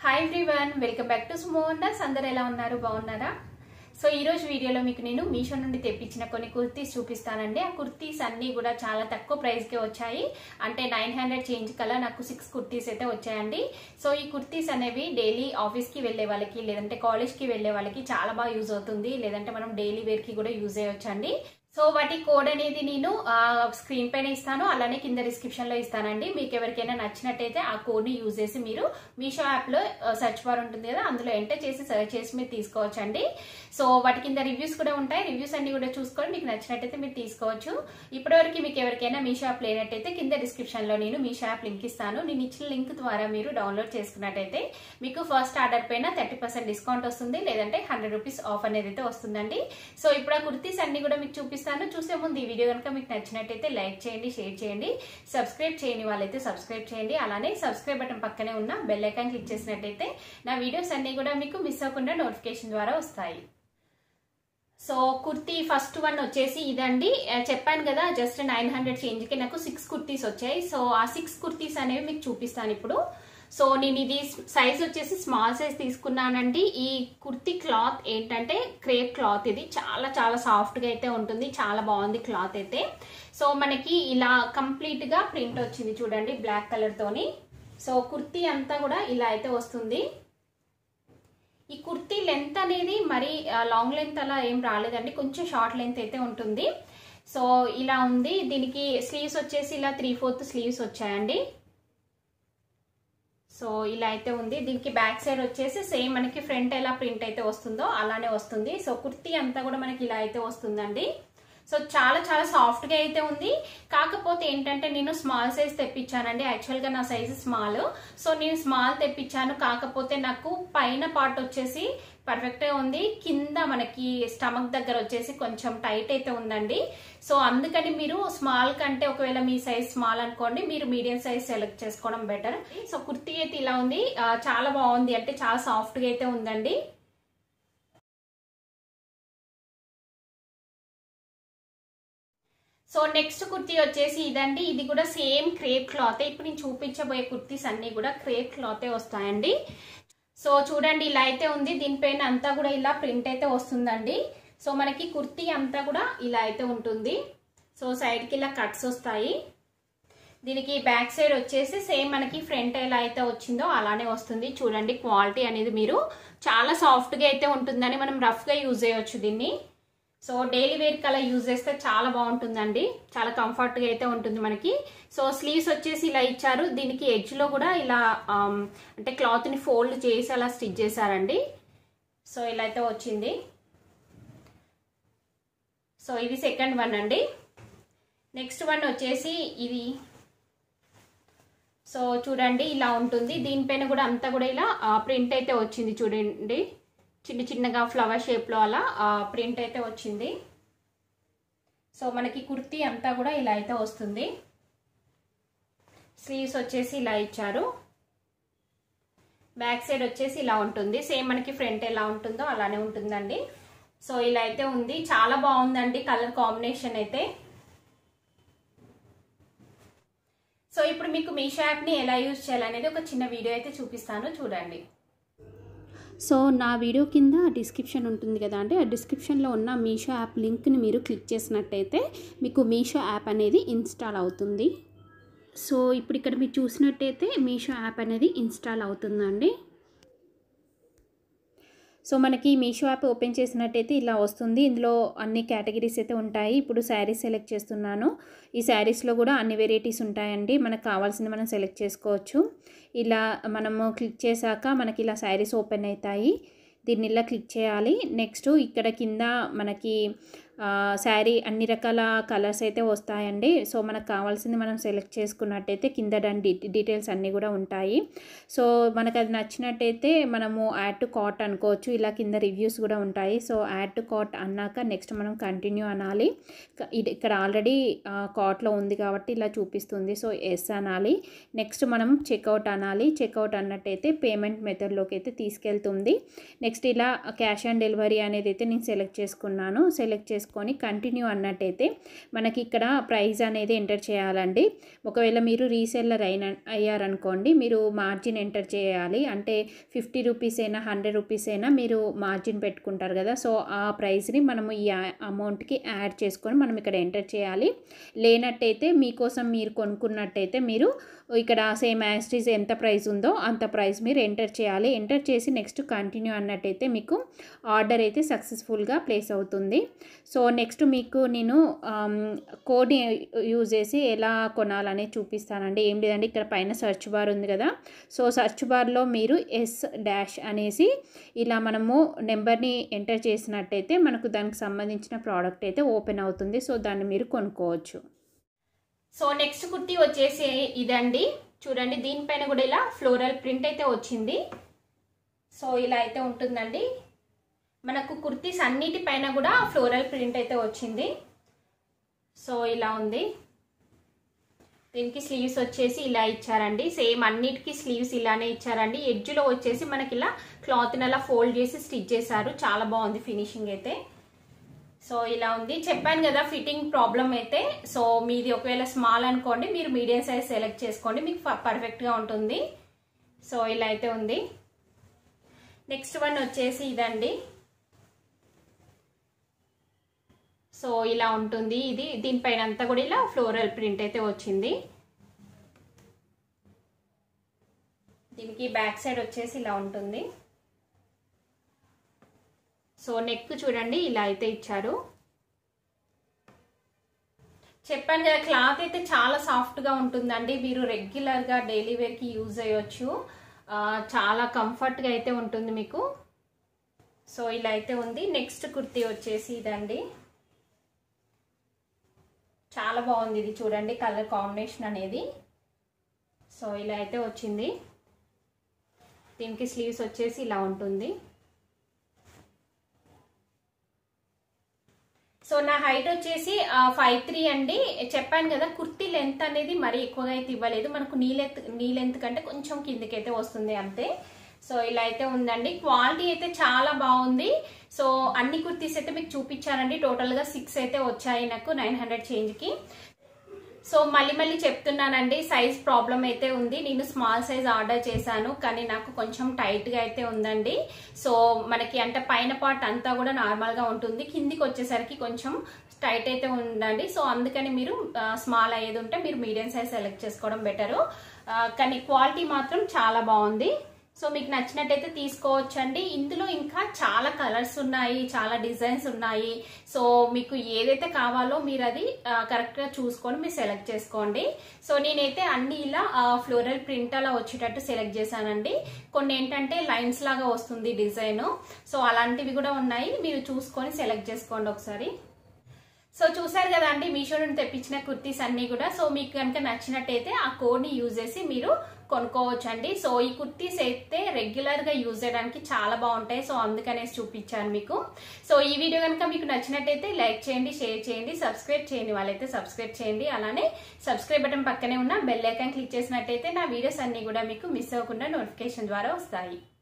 hi everyone welcome back to Sumohandas అందరు ఎలా ఉన్నారు బాగున్నారా సో ఈ రోజు వీడియోలో మీకు నేను మీషో నుండి తెప్పించిన కొన్ని కుర్తీస్ చూపిస్తానండి ఆ కుర్తీస్ అన్నీ కూడా చాలా తక్కువ ప్రైస్కే వచ్చాయి అంటే నైన్ హండ్రెడ్ చేంజ్ కల్లా నాకు సిక్స్ కుర్తీస్ అయితే వచ్చాయండి సో ఈ కుర్తీస్ అనేవి డైలీ ఆఫీస్కి వెళ్ళే వాళ్ళకి లేదంటే కాలేజ్కి వెళ్ళే వాళ్ళకి చాలా బాగా యూజ్ అవుతుంది లేదంటే మనం డైలీ వేర్కి కూడా యూజ్ చేయొచ్చండి సో వాటి కోడ్ అనేది నేను స్క్రీన్ పైన ఇస్తాను అలానే కింద డిస్క్రిప్షన్ లో ఇస్తానండి మీకు ఎవరికైనా నచ్చినట్టయితే ఆ కోడ్ ని యూజ్ చేసి మీరు మీషో యాప్ లో సెర్చ్ బార్ ఉంటుంది కదా అందులో ఎంటర్ చేసి సెర్చ్ చేసి మీరు తీసుకోవచ్చండి సో వాటి కింద రివ్యూస్ కూడా ఉంటాయి రివ్యూస్ అన్ని కూడా చూసుకొని మీకు నచ్చినట్టయితే మీరు తీసుకోవచ్చు ఇప్పటివరకు మీకు ఎవరికైనా మీషో యాప్ లేనట్టయితే కింద డిస్క్రిప్షన్ లో నేను మీషో యాప్ లింక్ ఇస్తాను నేను ఇచ్చిన లింక్ ద్వారా మీరు డౌన్లోడ్ చేసుకున్నట్టయితే మీకు ఫస్ట్ ఆర్డర్ పైన థర్టీ పర్సెంట్ డిస్కౌంట్ వస్తుంది లేదంటే హండ్రెడ్ రూపీస్ ఆఫ్ అనేది అయితే వస్తుందండి సో ఇప్పుడు ఆ కుర్తీస్ అన్ని కూడా మీకు చూపిస్తాను చూసే ముందు ఈ వీడియో కనుక మీకు నచ్చినట్టయితే లైక్ చేయండి షేర్ చేయండి సబ్స్క్రైబ్ చేయని వాళ్ళైతే సబ్స్క్రైబ్ చేయండి అలానే సబ్స్క్రైబ్ బటన్ పక్కనే ఉన్న బెల్ ఐకాన్ క్లిక్ చేసినట్టయితే నా వీడియోస్ అన్ని కూడా మీకు మిస్ అవ్వకుండా నోటిఫికేషన్ ద్వారా వస్తాయి సో కుర్తీ ఫస్ట్ వన్ వచ్చేసి ఇదండి చెప్పాను కదా జస్ట్ నైన్ హండ్రెడ్ చేంజ్కి నాకు సిక్స్ కుర్తీస్ వచ్చాయి సో ఆ సిక్స్ కుర్తీస్ అనేవి మీకు చూపిస్తాను ఇప్పుడు సో నేను ఇది సైజ్ వచ్చేసి స్మాల్ సైజ్ తీసుకున్నానండి ఈ కుర్తీ క్లాత్ ఏంటంటే క్రేప్ క్లాత్ ఇది చాలా చాలా సాఫ్ట్గా అయితే ఉంటుంది చాలా బాగుంది క్లాత్ అయితే సో మనకి ఇలా కంప్లీట్గా ప్రింట్ వచ్చింది చూడండి బ్లాక్ కలర్తోని సో కుర్తీ అంతా కూడా ఇలా అయితే వస్తుంది ఈ కుర్తీ లెంత్ అనేది మరి లాంగ్ లెంత్ అలా ఏం రాలేదండి కొంచెం షార్ట్ లెంత్ అయితే ఉంటుంది సో ఇలా ఉంది దీనికి స్లీవ్స్ వచ్చేసి ఇలా త్రీ ఫోర్త్ స్లీవ్స్ వచ్చాయండి సో ఇలా అయితే ఉంది దీనికి బ్యాక్ సైడ్ వచ్చేసి సేమ్ మనకి ఫ్రంట్ ఎలా ప్రింట్ అయితే వస్తుందో అలానే వస్తుంది సో కుర్తీ అంతా కూడా మనకి ఇలా అయితే వస్తుందండి సో చాలా చాలా సాఫ్ట్గా అయితే ఉంది కాకపోతే ఏంటంటే నేను స్మాల్ సైజ్ తెప్పించానండి యాక్చువల్గా నా సైజు స్మాల్ సో నేను స్మాల్ తెప్పించాను కాకపోతే నాకు పైన పార్ట్ వచ్చేసి పర్ఫెక్ట్గా ఉంది కింద మనకి స్టమక్ దగ్గర వచ్చేసి కొంచెం టైట్ అయితే ఉందండి సో అందుకని మీరు స్మాల్ కంటే ఒకవేళ మీ సైజ్ స్మాల్ అనుకోండి మీరు మీడియం సైజ్ సెలెక్ట్ చేసుకోవడం బెటర్ సో కుర్తీ అయితే ఇలా ఉంది చాలా బాగుంది అంటే చాలా సాఫ్ట్గా అయితే ఉందండి సో నెక్స్ట్ కుర్తీ వచ్చేసి ఇదండి ఇది కూడా సేమ్ క్రేప్ క్లాత్ ఇప్పుడు నేను చూపించబోయే కుర్తీస్ అన్ని కూడా క్రేప్ క్లాతే వస్తాయండి సో చూడండి ఇలా అయితే ఉంది దీనిపైన అంతా కూడా ఇలా ప్రింట్ అయితే వస్తుందండి సో మనకి కుర్తీ అంతా కూడా ఇలా అయితే ఉంటుంది సో సైడ్కి ఇలా కట్స్ వస్తాయి దీనికి బ్యాక్ సైడ్ వచ్చేసి సేమ్ మనకి ఫ్రంట్ ఎలా అయితే వచ్చిందో అలానే వస్తుంది చూడండి క్వాలిటీ అనేది మీరు చాలా సాఫ్ట్గా అయితే ఉంటుందని మనం రఫ్గా యూజ్ చేయొచ్చు దీన్ని సో డైలీ వేర్ కలా యూజ్ చేస్తే చాలా బాగుంటుందండి చాలా కంఫర్ట్గా అయితే ఉంటుంది మనకి సో స్లీవ్స్ వచ్చేసి ఇలా ఇచ్చారు దీనికి ఎడ్జ్లో కూడా ఇలా అంటే క్లాత్ని ఫోల్డ్ చేసి అలా స్టిచ్ చేశారండి సో ఇలా అయితే వచ్చింది సో ఇది సెకండ్ వన్ అండి నెక్స్ట్ వన్ వచ్చేసి ఇది సో చూడండి ఇలా ఉంటుంది దీనిపైన కూడా అంతా కూడా ఇలా ప్రింట్ అయితే వచ్చింది చూడండి చిన్న చిన్నగా ఫ్లవర్ షేప్లో అలా ప్రింట్ అయితే వచ్చింది సో మనకి కుర్తీ అంతా కూడా ఇలా అయితే వస్తుంది స్లీవ్స్ వచ్చేసి ఇలా ఇచ్చారు బ్యాక్ సైడ్ వచ్చేసి ఇలా ఉంటుంది సేమ్ మనకి ఫ్రంట్ ఎలా ఉంటుందో అలానే ఉంటుందండి సో ఇలా అయితే ఉంది చాలా బాగుందండి కలర్ కాంబినేషన్ అయితే సో ఇప్పుడు మీకు మీషో యాప్ని ఎలా యూజ్ చేయాలనేది ఒక చిన్న వీడియో అయితే చూపిస్తాను చూడండి సో నా వీడియో కింద డిస్క్రిప్షన్ ఉంటుంది కదా అంటే ఆ డిస్క్రిప్షన్లో ఉన్న మీషో యాప్ లింక్ని మీరు క్లిక్ చేసినట్టయితే మీకు మీషో యాప్ అనేది ఇన్స్టాల్ అవుతుంది సో ఇప్పుడు ఇక్కడ మీరు చూసినట్టయితే మీషో యాప్ అనేది ఇన్స్టాల్ అవుతుందండి సో మనకి మీషో యాప్ ఓపెన్ చేసినట్టయితే ఇలా వస్తుంది ఇందులో అన్ని కేటగిరీస్ అయితే ఉంటాయి ఇప్పుడు శారీస్ సెలెక్ట్ చేస్తున్నాను ఈ శారీస్లో కూడా అన్ని వెరైటీస్ ఉంటాయండి మనకు కావాల్సింది మనం సెలెక్ట్ చేసుకోవచ్చు ఇలా మనము క్లిక్ చేశాక మనకి ఇలా శారీస్ ఓపెన్ అవుతాయి దీన్ని ఇలా క్లిక్ చేయాలి నెక్స్ట్ ఇక్కడ కింద మనకి శారీ అన్ని రకాల కలర్స్ అయితే వస్తాయండి సో మనకు కావాల్సింది మనం సెలెక్ట్ చేసుకున్నట్టయితే కింద దాని డీటెయిల్స్ అన్నీ కూడా ఉంటాయి సో మనకు అది నచ్చినట్టయితే మనము యాడ్ టు కార్ట్ అనుకోవచ్చు ఇలా కింద రివ్యూస్ కూడా ఉంటాయి సో యాడ్ టు కార్ట్ అన్నాక నెక్స్ట్ మనం కంటిన్యూ అనాలి ఇది ఇక్కడ ఆల్రెడీ కార్ట్లో ఉంది కాబట్టి ఇలా చూపిస్తుంది సో ఎస్ అనాలి నెక్స్ట్ మనం చెక్అవుట్ అనాలి చెక్అవుట్ అన్నట్టయితే పేమెంట్ మెథడ్లోకి అయితే తీసుకెళ్తుంది నెక్స్ట్ ఇలా క్యాష్ ఆన్ డెలివరీ అనేది అయితే నేను సెలెక్ట్ చేసుకున్నాను సెలెక్ట్ చేసుకుని చేసుకొని కంటిన్యూ అన్నట్టయితే మనకి ఇక్కడ ప్రైస్ అనేది ఎంటర్ చేయాలండి ఒకవేళ మీరు రీసెల్లర్ అయిన అయ్యారనుకోండి మీరు మార్జిన్ ఎంటర్ చేయాలి అంటే ఫిఫ్టీ రూపీస్ అయినా హండ్రెడ్ రూపీస్ అయినా మీరు మార్జిన్ పెట్టుకుంటారు కదా సో ఆ ప్రైస్ని మనము ఈ అమౌంట్కి యాడ్ చేసుకొని మనం ఇక్కడ ఎంటర్ చేయాలి లేనట్టయితే మీకోసం మీరు కొనుక్కున్నట్టయితే మీరు ఇక్కడ సేమ్ యాస్టీస్ ఎంత ప్రైస్ ఉందో అంత ప్రైస్ మీరు ఎంటర్ చేయాలి ఎంటర్ చేసి నెక్స్ట్ కంటిన్యూ అన్నట్టయితే మీకు ఆర్డర్ అయితే సక్సెస్ఫుల్గా ప్లేస్ అవుతుంది సో నెక్స్ట్ మీకు నేను కోడ్ యూజ్ చేసి ఎలా కొనాలని చూపిస్తానండి ఏం లేదండి ఇక్కడ పైన సెర్చ్ బార్ ఉంది కదా సో సెర్చ్ బార్లో మీరు ఎస్ డాష్ అనేసి ఇలా మనము నెంబర్ని ఎంటర్ చేసినట్టయితే మనకు దానికి సంబంధించిన ప్రోడక్ట్ అయితే ఓపెన్ అవుతుంది సో దాన్ని మీరు కొనుక్కోవచ్చు సో నెక్స్ట్ కుర్తీ వచ్చేసి ఇదండి చూడండి దీనిపైన కూడా ఇలా ఫ్లోరల్ ప్రింట్ అయితే వచ్చింది సో ఇలా అయితే ఉంటుందండి మనకు కుర్తీస్ అన్నిటిపైన కూడా ఫ్లోరల్ ప్రింట్ అయితే వచ్చింది సో ఇలా ఉంది దీనికి స్లీవ్స్ వచ్చేసి ఇలా ఇచ్చారండి సేమ్ అన్నిటికీ స్లీవ్స్ ఇలానే ఇచ్చారండి ఎడ్జ్లో వచ్చేసి మనకి ఇలా క్లాత్ని అలా ఫోల్డ్ చేసి స్టిచ్ చేశారు చాలా బాగుంది ఫినిషింగ్ అయితే సో ఇలా ఉంది చెప్పాను కదా ఫిట్టింగ్ ప్రాబ్లం అయితే సో మీది ఒకవేళ స్మాల్ అనుకోండి మీరు మీడియం సైజ్ సెలెక్ట్ చేసుకోండి మీకు పర్ఫెక్ట్గా ఉంటుంది సో ఇలా అయితే ఉంది నెక్స్ట్ వన్ వచ్చేసి ఇదండి సో ఇలా ఉంటుంది ఇది దీనిపైన అంతా కూడా ఇలా ఫ్లోరల్ ప్రింట్ అయితే వచ్చింది దీనికి బ్యాక్ సైడ్ వచ్చేసి ఇలా ఉంటుంది సో నెక్ చూడండి ఇలా అయితే ఇచ్చారు చెప్పాను కదా క్లాత్ అయితే చాలా సాఫ్ట్గా ఉంటుందండి మీరు రెగ్యులర్గా డైలీ వేర్కి యూజ్ అయ్యొచ్చు చాలా కంఫర్ట్గా అయితే ఉంటుంది మీకు సో ఇలా అయితే ఉంది నెక్స్ట్ కుర్తీ వచ్చేసి ఇదండి చాలా బాగుంది ఇది చూడండి కలర్ కాంబినేషన్ అనేది సో ఇలా అయితే వచ్చింది దీనికి స్లీవ్స్ వచ్చేసి ఇలా ఉంటుంది సో నా హైట్ వచ్చేసి ఫైవ్ త్రీ అండి చెప్పాను కదా కుర్తీ లెంత్ అనేది మరీ ఎక్కువగా అయితే ఇవ్వలేదు మనకు నీ లెంత్ నీ లెంత్ కంటే కొంచెం కిందకైతే వస్తుంది అంతే సో ఇలా అయితే ఉందండి క్వాలిటీ అయితే చాలా బాగుంది సో అన్ని కుర్తీస్ అయితే మీకు చూపించానండి టోటల్గా సిక్స్ అయితే వచ్చాయి నాకు నైన్ హండ్రెడ్ చేంజ్కి సో మళ్ళీ మళ్ళీ చెప్తున్నానండి సైజ్ ప్రాబ్లం అయితే ఉంది నేను స్మాల్ సైజ్ ఆర్డర్ చేశాను కానీ నాకు కొంచెం టైట్గా అయితే ఉందండి సో మనకి అంటే పైన పార్ట్ అంతా కూడా నార్మల్గా ఉంటుంది కిందికి వచ్చేసరికి కొంచెం టైట్ అయితే ఉందండి సో అందుకని మీరు స్మాల్ అయ్యేది ఉంటే మీరు మీడియం సైజ్ సెలెక్ట్ చేసుకోవడం బెటరు కానీ క్వాలిటీ మాత్రం చాలా బాగుంది సో మీకు నచ్చినట్టయితే తీసుకోవచ్చండి ఇందులో ఇంకా చాలా కలర్స్ ఉన్నాయి చాలా డిజైన్స్ ఉన్నాయి సో మీకు ఏదైతే కావాలో మీరు అది కరెక్ట్గా చూసుకొని మీరు సెలెక్ట్ చేసుకోండి సో నేనైతే అన్ని ఇలా ఫ్లోరల్ ప్రింట్ అలా వచ్చేటట్టు సెలెక్ట్ చేశానండి కొన్ని ఏంటంటే లైన్స్ లాగా వస్తుంది డిజైన్ సో అలాంటివి కూడా ఉన్నాయి మీరు చూసుకొని సెలెక్ట్ చేసుకోండి ఒకసారి సో చూసారు కదా అండి మీషో నుండి తెప్పించిన కుర్తీస్ అన్ని కూడా సో మీకు కనుక నచ్చినట్టయితే ఆ కోడ్ని యూజ్ చేసి మీరు కొనుక్కోవచ్చు అండి సో ఈ కుర్తీస్ అయితే రెగ్యులర్ గా యూజ్ చేయడానికి చాలా బాగుంటాయి సో అందుకనేసి చూపించాను మీకు సో ఈ వీడియో కనుక మీకు నచ్చినట్టయితే లైక్ చేయండి షేర్ చేయండి సబ్స్క్రైబ్ చేయండి వాళ్ళైతే సబ్స్క్రైబ్ చేయండి అలానే సబ్స్క్రైబ్ బటన్ పక్కనే ఉన్న బెల్ ఐకాన్ క్లిక్ చేసినట్టయితే నా వీడియోస్ అన్ని కూడా మీకు మిస్ అవ్వకుండా నోటిఫికేషన్ ద్వారా వస్తాయి